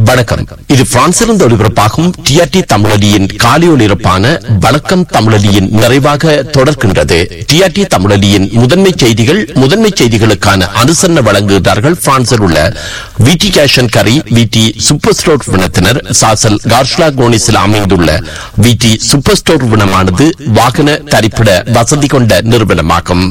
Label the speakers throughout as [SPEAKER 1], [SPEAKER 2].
[SPEAKER 1] வணக்கம் இது பிரான்சிலிருந்து ஒளிபரப்பாகும் டிஆர்டி தமிழொலியின் காலை ஒளிபரப்பான வணக்கம் தமிழொலியின் நிறைவாக தொடர்கின்றது டிஆர்டி தமிழொலியின் முதன்மை செய்திகள் முதன்மை செய்திகளுக்கான அனுசரணை வழங்குகிறார்கள் பிரான்சில் உள்ள விடி கேஷன் கரி விடி சூப்பர் ஸ்டோர் வினத்தினர் சாசல் கார்ஷ்லா கோனிஸில் அமைந்துள்ள விடி சூப்பர் ஸ்டோர் வினமானது வாகன தரிப்பிட வசதி கொண்ட நிறுவனமாகும்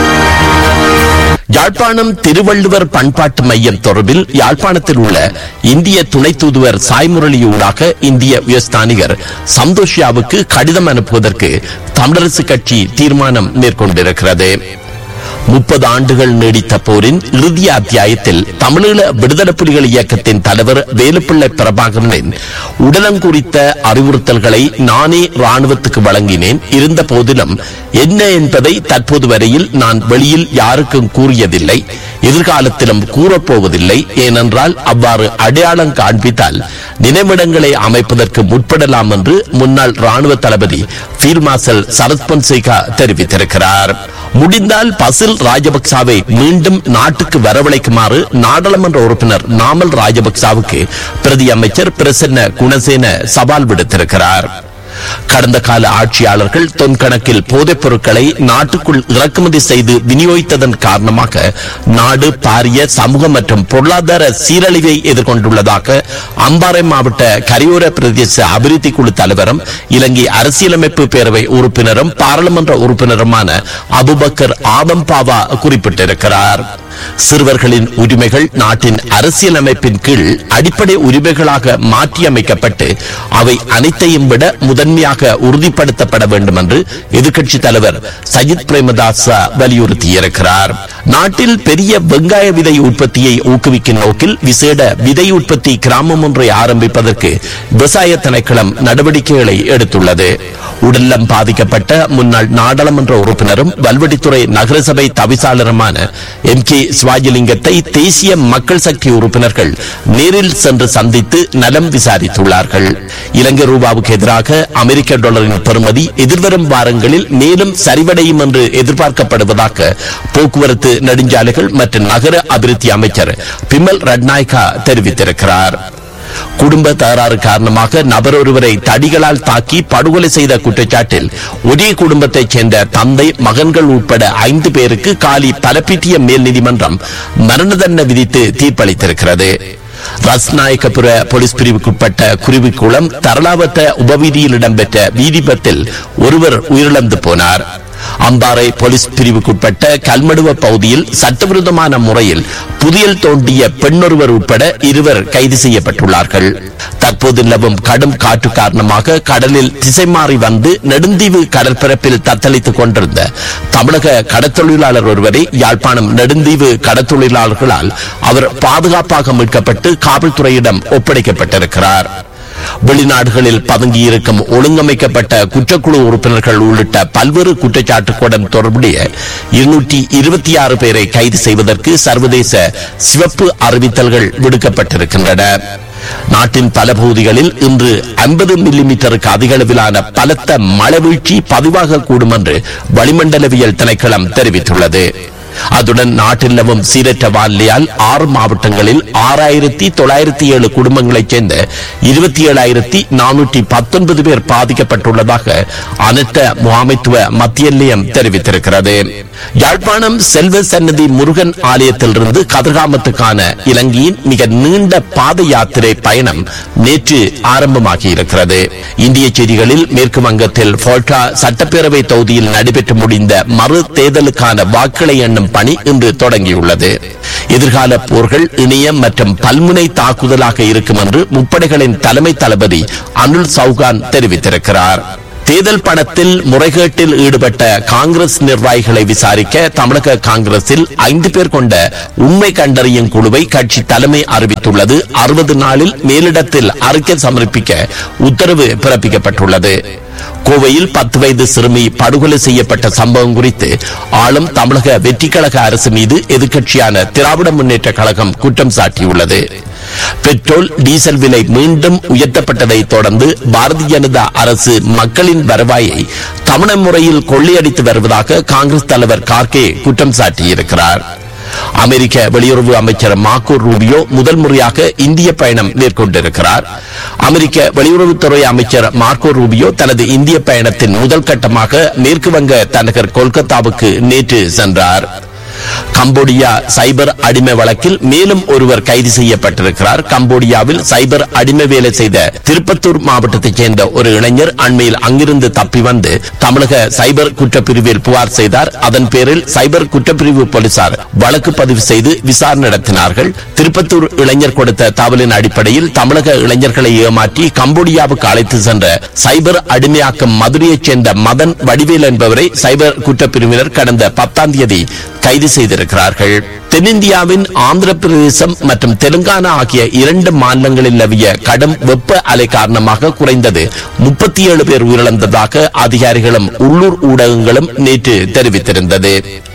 [SPEAKER 1] யாழ்ப்பாணம் திருவள்ளுவர் பண்பாட்டு மையம் தொடர்பில் யாழ்ப்பாணத்தில் உள்ள இந்திய துணை தூதுவர் சாய்முரளியூடாக இந்திய உயர்ஸ்தானிகர் சந்தோஷியாவுக்கு கடிதம் அனுப்புவதற்கு தமிழரசு கட்சி தீர்மானம் மேற்கொண்டிருக்கிறது முப்பது ஆண்டுகள் நீடித்த போரின் இறுதி அத்தியாயத்தில் தமிழீழ விடுதலை புலிகள் இயக்கத்தின் தலைவர் வேலுப்பிள்ளை பிரபாகரனின் உடலம் குறித்த அறிவுறுத்தல்களை நானே ராணுவத்துக்கு வழங்கினேன் இருந்த போதிலும் என்ன என்பதை தற்போது வரையில் நான் வெளியில் யாருக்கும் கூறியதில்லை எதிர்காலத்திலும் கூறப்போவதில்லை ஏனென்றால் அவ்வாறு அடையாளம் காண்பித்தால் நினைவிடங்களை அமைப்பதற்கு முற்படலாம் என்று முன்னாள் ராணுவ தளபதி ஃபீல்ட் மார்ஷல் சரத் பொன்சேகா தெரிவித்திருக்கிறார் முடிந்தால் பசில் ராஜபக்சாவை மீண்டும் நாட்டுக்கு வரவழைக்குமாறு நாடாளுமன்ற உறுப்பினர் நாமல் ராஜபக்சாவுக்கு பிரதி அமைச்சர் பிரசன்ன குணசேன சவால் விடுத்திருக்கிறார் கடந்த கால ஆட்சியாளர்கள் தொன்கணக்கில் போதைப் பொருட்களை நாட்டுக்குள் இறக்குமதி செய்து விநியோகித்ததன் காரணமாக நாடு பாரிய சமூக மற்றும் பொருளாதார சீரழிவை எதிர்கொண்டுள்ளதாக அம்பாறை மாவட்ட கரையோர பிரதேச அபிவிருத்தி குழு தலைவரும் இலங்கை அரசியலமைப்பு பேரவை உறுப்பினரும் பாராளுமன்ற உறுப்பினருமான அபுபக்கர் ஆதம் பாவா குறிப்பிட்டிருக்கிறார் சிறுவர்களின் உரிமைகள் நாட்டின் அரசியலமைப்பின் கீழ் அடிப்படை உரிமைகளாக மாற்றியமைக்கப்பட்டு அவை அனைத்தையும் விட முதன்மையாக உறுதிப்படுத்தப்பட வேண்டும் என்று எதிர்க்கட்சி தலைவர் சஜித் பிரேமதாச வலியுறுத்தியிருக்கிறார் நாட்டில் பெரிய வெங்காய விதை உற்பத்தியை ஊக்குவிக்கும் நோக்கில் விசேட விதை உற்பத்தி கிராமம் ஒன்றை ஆரம்பிப்பதற்கு விவசாய திணைக்களம் நடவடிக்கைகளை எடுத்துள்ளது உடல்நலம் பாதிக்கப்பட்ட முன்னாள் நாடாளுமன்ற உறுப்பினரும் வல்வெட்டித்துறை நகரசபை தவிசாளருமான எம் கே சிவாஜிலிங்கத்தை தேசிய மக்கள் சக்தி உறுப்பினர்கள் நேரில் சென்று சந்தித்து நலம் விசாரித்துள்ளார்கள் இலங்கை ரூபாவுக்கு எதிராக அமெரிக்க டாலரின் பெறுமதி எதிர்வரும் வாரங்களில் மேலும் சரிவடையும் என்று எதிர்பார்க்கப்படுவதாக போக்குவரத்து நெடுஞ்சாலைகள் மற்றும் நகர அபிவிருத்தி அமைச்சர் பிமல் ரட்நாயக்கா தெரிவித்திருக்கிறார் குடும்ப தகராறு காரணமாக நபர் ஒருவரை தடிகளால் தாக்கி படுகொலை செய்த குற்றச்சாட்டில் ஒரே குடும்பத்தைச் சேர்ந்த தந்தை மகன்கள் உட்பட ஐந்து பேருக்கு காலி பலப்பீட்டிய மேல் நீதிமன்றம் மரண தண்டனை விதித்து தீர்ப்பளித்திருக்கிறது ரஸ்நாயக்கபுர போலீஸ் பிரிவுக்குட்பட்ட குருவிக்குளம் தரலாவத்த உபவீதியில் இடம்பெற்ற வீதிபத்தில் ஒருவர் உயிரிழந்து போனார் அம்பாறை போலீஸ் பிரிவுக்குட்பட்ட கல்மடுவ பகுதியில் சட்டவிரோதமான முறையில் புதியல் தோண்டிய பெண்ணொருவர் உட்பட இருவர் கைது செய்யப்பட்டுள்ளார்கள் தற்போது நிலவும் கடும் காற்று காரணமாக கடலில் திசை மாறி வந்து நெடுந்தீவு கடற்பரப்பில் தத்தளித்துக் கொண்டிருந்த தமிழக கடத்தொழிலாளர் ஒருவரை யாழ்ப்பாணம் நெடுந்தீவு கடத்தொழிலாளர்களால் அவர் பாதுகாப்பாக மீட்கப்பட்டு காவல்துறையிடம் ஒப்படைக்கப்பட்டிருக்கிறார் வெளிநாடுகளில் பதுங்கியிருக்கும் ஒழுங்கமைக்கப்பட்ட குற்றக்குழு உறுப்பினர்கள் உள்ளிட்ட பல்வேறு குற்றச்சாட்டுகளுடன் தொடர்புடைய இருநூற்றி இருபத்தி ஆறு பேரை கைது செய்வதற்கு சர்வதேச சிவப்பு அறிவித்தல்கள் விடுக்கப்பட்டிருக்கின்றன நாட்டின் பல பகுதிகளில் இன்று ஐம்பது மில்லிமீட்டருக்கு அதிக அளவிலான பலத்த மழை வீழ்ச்சி பதிவாகக்கூடும் என்று வளிமண்டலவியல் திணைக்களம் தெரிவித்துள்ளது அதுடன் நாட்டில் நிலவும் சீரற்ற வானிலையால் ஆறு மாவட்டங்களில் ஆறாயிரத்தி தொள்ளாயிரத்தி ஏழு குடும்பங்களைச் சேர்ந்த இருபத்தி ஏழாயிரத்தி நானூற்றி பத்தொன்பது பேர் பாதிக்கப்பட்டுள்ளதாக அனர்த்த முகாமைத்துவ மத்திய நிலையம் தெரிவித்திருக்கிறது யாழ்ப்பாணம் செல்வ சன்னதி முருகன் ஆலயத்திலிருந்து கதிர்காமத்துக்கான இலங்கையின் மிக நீண்ட பாத யாத்திரை பயணம் நேற்று ஆரம்பமாகி இருக்கிறது இந்திய செய்திகளில் மேற்கு வங்கத்தில் போல்டா சட்டப்பேரவை தொகுதியில் நடைபெற்று முடிந்த மறு தேர்தலுக்கான வாக்களை எண்ணும் பணி இன்று தொடங்கியுள்ளது எதிர்கால போர்கள் இணையம் மற்றும் பல்முனை தாக்குதலாக இருக்கும் என்று முப்படைகளின் தலைமை தளபதி அனுல் சௌகான் தெரிவித்திருக்கிறார் தேர்தல் பணத்தில் முறைகேட்டில் ஈடுபட்ட காங்கிரஸ் நிர்வாகிகளை விசாரிக்க தமிழக காங்கிரஸில் ஐந்து பேர் கொண்ட உண்மை கண்டறியும் குழுவை கட்சி தலைமை அறிவித்துள்ளது அறுபது நாளில் மேலிடத்தில் அறிக்கை சமர்ப்பிக்க உத்தரவு பிறப்பிக்கப்பட்டுள்ளது கோவையில் பத்து வயது சிறுமி படுகொலை செய்யப்பட்ட சம்பவம் குறித்து ஆளும் தமிழக வெற்றி கழக அரசு மீது எதிர்க்கட்சியான திராவிட முன்னேற்ற கழகம் குற்றம் சாட்டியுள்ளது பெட்ரோல் டீசல் விலை மீண்டும் உயர்த்தப்பட்டதை தொடர்ந்து பாரதிய ஜனதா அரசு மக்களின் வருவாயை தவணை முறையில் கொள்ளையடித்து வருவதாக காங்கிரஸ் தலைவர் கார்கே குற்றம் சாட்டியிருக்கிறார் அமெரிக்க வெளியுறவு அமைச்சர் மார்க்கோ ரூபியோ முதல் முறையாக இந்திய பயணம் மேற்கொண்டிருக்கிறார் அமெரிக்க வெளியுறவுத்துறை அமைச்சர் மார்க்கோ ரூபியோ தனது இந்திய பயணத்தின் முதல் கட்டமாக மேற்கு வங்க தலைநகர் கொல்கத்தாவுக்கு நேற்று சென்றார் கம்போடியா சைபர் அடிமை வழக்கில் மேலும் ஒருவர் கைது செய்யப்பட்டிருக்கிறார் கம்போடியாவில் சைபர் அடிமை வேலை செய்த திருப்பத்தூர் மாவட்டத்தைச் சேர்ந்த ஒரு இளைஞர் அண்மையில் அங்கிருந்து தப்பி வந்து தமிழக சைபர் குற்றப்பிரிவில் புகார் செய்தார் அதன் பேரில் சைபர் குற்றப்பிரிவு போலீசார் வழக்கு பதிவு செய்து விசாரணை நடத்தினார்கள் திருப்பத்தூர் இளைஞர் கொடுத்த தகவலின் அடிப்படையில் தமிழக இளைஞர்களை ஏமாற்றி கம்போடியாவுக்கு அழைத்து சென்ற சைபர் அடிமையாக்கும் மதுரையைச் சேர்ந்த மதன் வடிவேல் என்பவரை சைபர் குற்றப்பிரிவினர் கடந்த பத்தாம் தேதி கைது செய்திருக்கிறார்கள் தென்னிந்தியாவின் ஆந்திர பிரதேசம் மற்றும் தெலுங்கானா ஆகிய இரண்டு மாநிலங்களில் நிலவிய கடும் வெப்ப அலை காரணமாக குறைந்தது முப்பத்தி ஏழு பேர் உயிரிழந்ததாக அதிகாரிகளும் உள்ளூர் ஊடகங்களும் நேற்று தெரிவித்திருந்தது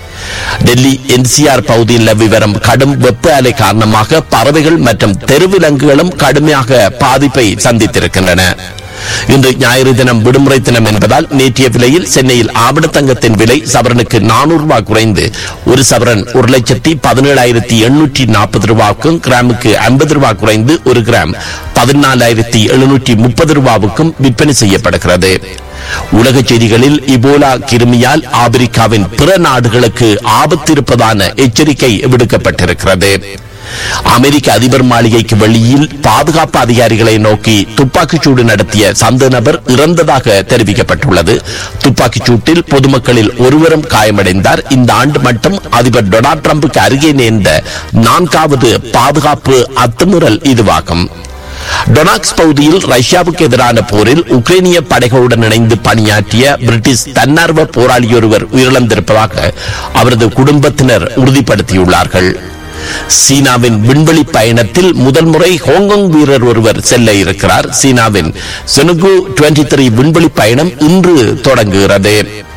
[SPEAKER 1] டெல்லி என்சிஆர் பகுதியில் நிலவி வரும் கடும் வெப்ப அலை காரணமாக பறவைகள் மற்றும் தெருவிலங்குகளும் கடுமையாக பாதிப்பை சந்தித்திருக்கின்றன இன்று ஞாயிறு தினம் விடுமுறை தினம் என்பதால் நேற்றைய விலையில் சென்னையில் ஆபணத்தங்கத்தின் விலை சவரனுக்கு நானூறு ரூபாய் குறைந்து ஒரு சவரன் ஒரு லட்சத்தி பதினேழாயிரத்தி எண்ணூற்றி நாற்பது ரூபாய்க்கும் கிராமுக்கு ஐம்பது ரூபாய் குறைந்து ஒரு கிராம் பதினாலாயிரத்தி எழுநூற்றி முப்பது ரூபாவுக்கும் விற்பனை செய்யப்படுகிறது உலக செய்திகளில் இபோலா கிருமியால் ஆப்பிரிக்காவின் பிற நாடுகளுக்கு ஆபத்து இருப்பதான எச்சரிக்கை விடுக்கப்பட்டிருக்கிறது அமெரிக்க அதிபர் மாளிகைக்கு வெளியில் பாதுகாப்பு அதிகாரிகளை நோக்கி துப்பாக்கிச் சூடு நடத்திய சந்த நபர் இறந்ததாக தெரிவிக்கப்பட்டுள்ளது துப்பாக்கிச் சூட்டில் பொதுமக்களில் ஒருவரும் காயமடைந்தார் இந்த ஆண்டு மட்டும் அதிபர் டொனால்ட் ட்ரம்புக்கு அருகே நேர்ந்த நான்காவது பாதுகாப்பு அத்துமுறல் இதுவாகும் டொனாக்ஸ் பகுதியில் ரஷ்யாவுக்கு எதிரான போரில் உக்ரைனிய படைகளுடன் இணைந்து பணியாற்றிய பிரிட்டிஷ் தன்னார்வ போராளியொருவர் உயிரிழந்திருப்பதாக அவரது குடும்பத்தினர் உறுதிப்படுத்தியுள்ளார்கள் சீனாவின் விண்வெளி பயணத்தில் முதல் முறை ஹாங்காங் வீரர் ஒருவர் செல்ல இருக்கிறார் சீனாவின் செனுகு டுவெண்டி த்ரீ விண்வெளி பயணம் இன்று தொடங்குகிறது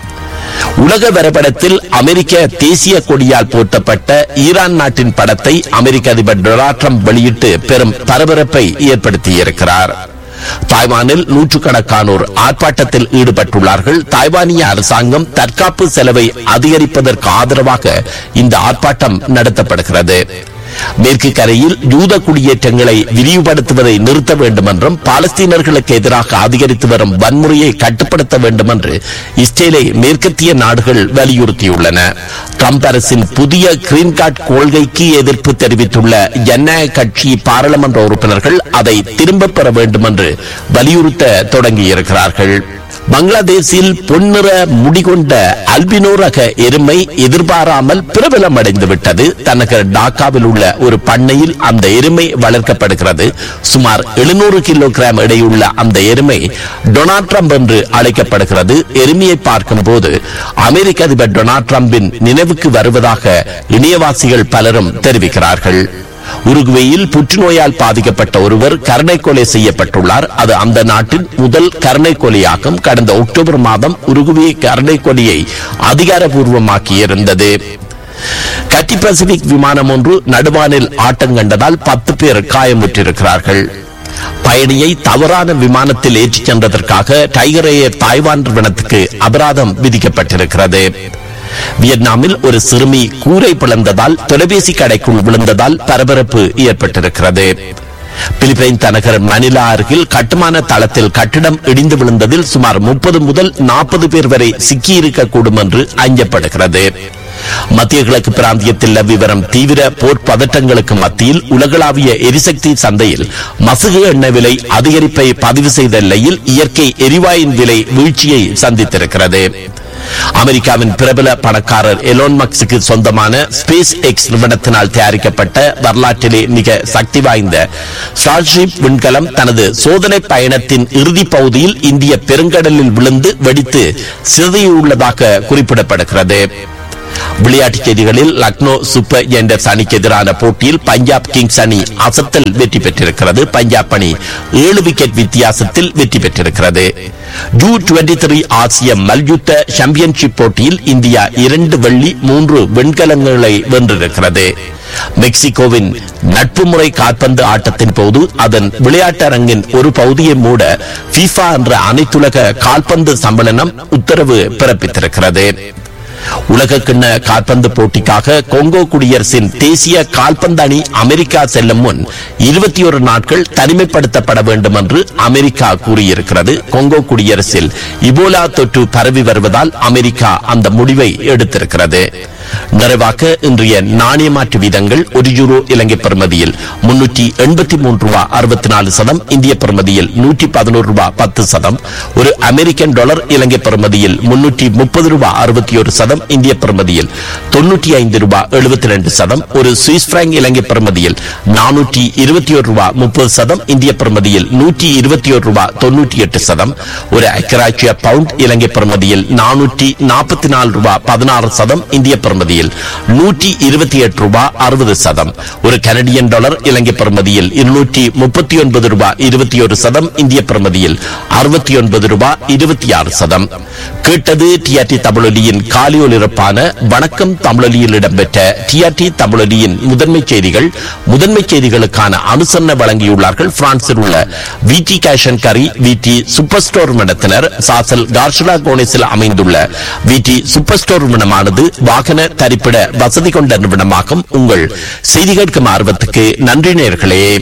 [SPEAKER 1] உலக வரைபடத்தில் அமெரிக்க தேசிய கொடியால் போர்த்தப்பட்ட ஈரான் நாட்டின் படத்தை அமெரிக்க அதிபர் டொனால்ட் ட்ரம்ப் வெளியிட்டு பெரும் பரபரப்பை ஏற்படுத்தியிருக்கிறார் தாய்வானில் நூற்றுக்கணக்கானோர் ஆர்ப்பாட்டத்தில் ஈடுபட்டுள்ளார்கள் தாய்வானிய அரசாங்கம் தற்காப்பு செலவை அதிகரிப்பதற்கு ஆதரவாக இந்த ஆர்ப்பாட்டம் நடத்தப்படுகிறது மேற்கு கரையில் யூத குடியேற்றங்களை விரிவுபடுத்துவதை நிறுத்த வேண்டும் என்றும் பாலஸ்தீனர்களுக்கு எதிராக அதிகரித்து வரும் வன்முறையை கட்டுப்படுத்த வேண்டும் என்று இஸ்ரேலை மேற்கத்திய நாடுகள் வலியுறுத்தியுள்ளன ட்ரம்ப் அரசின் புதிய கிரீன் கார்டு கொள்கைக்கு எதிர்ப்பு தெரிவித்துள்ள ஜனநாயக கட்சி பாராளுமன்ற உறுப்பினர்கள் அதை திரும்பப் பெற வேண்டும் என்று வலியுறுத்த தொடங்கியிருக்கிறார்கள் பங்களாதேஷில் பொன்னிற முடிகொண்ட அல்பினோ ரக எருமை எதிர்பாராமல் பிரபலம் அடைந்து விட்டது தனகர் டாக்காவில் உள்ள ஒரு பண்ணையில் அந்த எருமை வளர்க்கப்படுகிறது சுமார் எழுநூறு கிலோகிராம் எடையுள்ள அந்த எருமை டொனால்ட் ட்ரம்ப் என்று அழைக்கப்படுகிறது எருமையை பார்க்கும் போது அமெரிக்க அதிபர் டொனால்ட் ட்ரம்பின் நினைவுக்கு வருவதாக இணையவாசிகள் பலரும் தெரிவிக்கிறார்கள் உருகுவேயில் புற்றுநோயால் பாதிக்கப்பட்ட ஒருவர் கருணை கொலை செய்யப்பட்டுள்ளார் அது அந்த நாட்டின் முதல் கருணை கொலையாகும் கடந்த அக்டோபர் மாதம் உருகுவே கருணை கொலையை அதிகாரபூர்வமாக்கியிருந்தது கட்டி பசிபிக் விமானம் ஒன்று நடுவானில் ஆட்டம் கண்டதால் பத்து பேர் காயமுற்றிருக்கிறார்கள் பயணியை தவறான விமானத்தில் ஏற்றிச் சென்றதற்காக டைகர் ஏர் தாய்வான் நிறுவனத்துக்கு அபராதம் விதிக்கப்பட்டிருக்கிறது வியட்நாமில் ஒரு சிறுமி கூரை பிளந்ததால் தொலைபேசி கடைக்குள் விழுந்ததால் பரபரப்பு ஏற்பட்டிருக்கிறது பிலிப்பைன் தலைநகர் மணிலா அருகில் கட்டுமான தளத்தில் கட்டிடம் இடிந்து விழுந்ததில் சுமார் முப்பது முதல் நாற்பது பேர் வரை சிக்கியிருக்கக்கூடும் என்று அஞ்சப்படுகிறது மத்திய கிழக்கு பிராந்தியத்தில் விவரம் தீவிர போர் பதட்டங்களுக்கு மத்தியில் உலகளாவிய எரிசக்தி சந்தையில் மசுகு எண்ணெய் விலை அதிகரிப்பை பதிவு செய்த நிலையில் இயற்கை எரிவாயின் விலை வீழ்ச்சியை சந்தித்திருக்கிறது அமெரிக்காவின் பிரபல பணக்காரர் எலோன் மக்ஸுக்கு சொந்தமான ஸ்பேஸ் எக்ஸ் நிறுவனத்தினால் தயாரிக்கப்பட்ட வரலாற்றிலே மிக சக்தி வாய்ந்த ஸ்டார்ஷிப் விண்கலம் தனது சோதனை பயணத்தின் இறுதி பகுதியில் இந்திய பெருங்கடலில் விழுந்து வெடித்து சிதையுள்ளதாக குறிப்பிடப்படுகிறது விளையாட்டுச் செய்திகளில் லக்னோ சூப்பர் ஜெயண்டர்ஸ் அணிக்கு எதிரான போட்டியில் பஞ்சாப் கிங்ஸ் அணி அசத்தல் வெற்றி பெற்றிருக்கிறது பஞ்சாப் அணி ஏழு விக்கெட் வித்தியாசத்தில் வெற்றி பெற்றிருக்கிறது ஜூ டுவெண்டி த்ரீ ஆசிய மல்யுத்த சாம்பியன்ஷிப் போட்டியில் இந்தியா இரண்டு வெள்ளி மூன்று வெண்கலங்களை வென்றிருக்கிறது மெக்சிகோவின் நட்பு முறை கால்பந்து ஆட்டத்தின் போது அதன் விளையாட்டரங்கின் ஒரு பகுதியை மூட FIFA என்ற அனைத்துலக கால்பந்து சம்மேளனம் உத்தரவு பிறப்பித்திருக்கிறது உலக கிண்ண கால்பந்து போட்டிக்காக கொங்கோ குடியரசின் தேசிய கால்பந்து அணி அமெரிக்கா செல்லும் முன் இருபத்தி ஒரு நாட்கள் தனிமைப்படுத்தப்பட வேண்டும் என்று அமெரிக்கா கூறியிருக்கிறது கொங்கோ குடியரசில் இபோலா தொற்று பரவி வருவதால் அமெரிக்கா அந்த முடிவை எடுத்திருக்கிறது நிறைவாக இன்றைய நாணய மாற்று வீதங்கள் ஒரு யூரோ இலங்கை பெறுமதியில் முன்னூற்றி எண்பத்தி மூன்று ரூபாய் அறுபத்தி நாலு சதம் இந்திய பெறுமதியில் நூற்றி பதினோரு ரூபாய் பத்து சதம் ஒரு அமெரிக்கன் டாலர் இலங்கை பெறுமதியில் முன்னூற்றி முப்பது ரூபாய் அறுபத்தி ஒரு சதம் இந்திய பெறுமதியில் தொன்னூற்றி ஐந்து ரூபாய் எழுபத்தி ரெண்டு சதம் ஒரு சுவிஸ் பிராங்க் இலங்கை பெறுமதியில் நானூற்றி இருபத்தி ஒரு ரூபாய் முப்பது சதம் இந்திய பெறுமதியில் நூற்றி இருபத்தி ஒரு ரூபாய் தொன்னூற்றி எட்டு சதம் ஒரு அக்கராட்சிய பவுண்ட் இலங்கை பெறுமதியில் நானூற்றி நாற்பத்தி நாலு ரூபாய் பதினாறு சதம் இந்திய பெறுமதியில் நூற்றி இருபத்தி எட்டு ரூபாய் அறுபது சதம் ஒரு கனடியன் டாலர் இலங்கை பெறுமதியில் இருநூற்றி முப்பத்தி ஒன்பது ரூபாய் இருபத்தி ஒரு சதம் இந்திய பெறுமதியில் அறுபத்தி ஒன்பது ரூபாய் இருபத்தி ஆறு சதம் கேட்டது டிஆர்டி தமிழொலியின் காலியொலிரப்பான வணக்கம் தமிழொலியில் இடம்பெற்ற டிஆர்டி தமிழொலியின் முதன்மை செய்திகள் முதன்மை செய்திகளுக்கான அனுசரணை வழங்கியுள்ளார்கள் பிரான்சில் உள்ள விடி கேஷன் கரி விடி சூப்பர் ஸ்டோர் மடத்தினர் சாசல் கார்ஷலா கோனேஸில் அமைந்துள்ள விடி சூப்பர் ஸ்டோர் நிறுவனமானது வாகன தரிப்பிட வசதி கொண்ட நிறுவனமாகும் உங்கள் செய்தி கேட்கும் ஆர்வத்துக்கு நன்றி நேர்களே